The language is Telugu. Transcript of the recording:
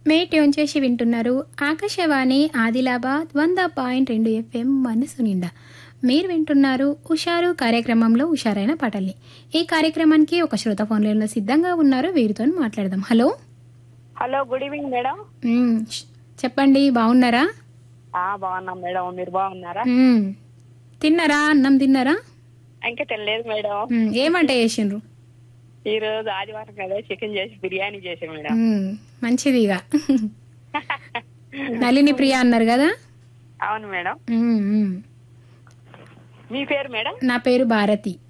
మే ట్యూన్ చేసి వింటున్నారు ఆకాశవాణి ఆదిలాబాద్ వంద పాయింట్ రెండు ఎఫ్ఎం మనసు నిండా మీరు వింటున్నారు ఉషారు కార్యక్రమంలో ఉషారైన పాటల్ని ఈ కార్యక్రమానికి ఒక శ్రోత ఫోన్లలో సిద్ధంగా ఉన్నారు వీరితో మాట్లాడదాం hello hello good evening madam hmm. ష్- చెప్పండి బాగున్నారా ఆ బాగున్నాం మేడం మీరు బాగున్నారా మ్మ్. తిన్నారా అన్నం తిన్నారా ఇంకా తెలియదు మేడం మ్మ్. ఏం వంట చేసిండ్రు ఈ రోజు ఆదివారం కదా చికెన్ చేసి బిర్యానీ చేసాం మేడం మ్మ్. మంచిది ఇక నళిని ప్రియ అన్నారు కదా అవును మేడం మ్మ్, మ్మ్. మీ పేరు మేడం నా పేరు భారతి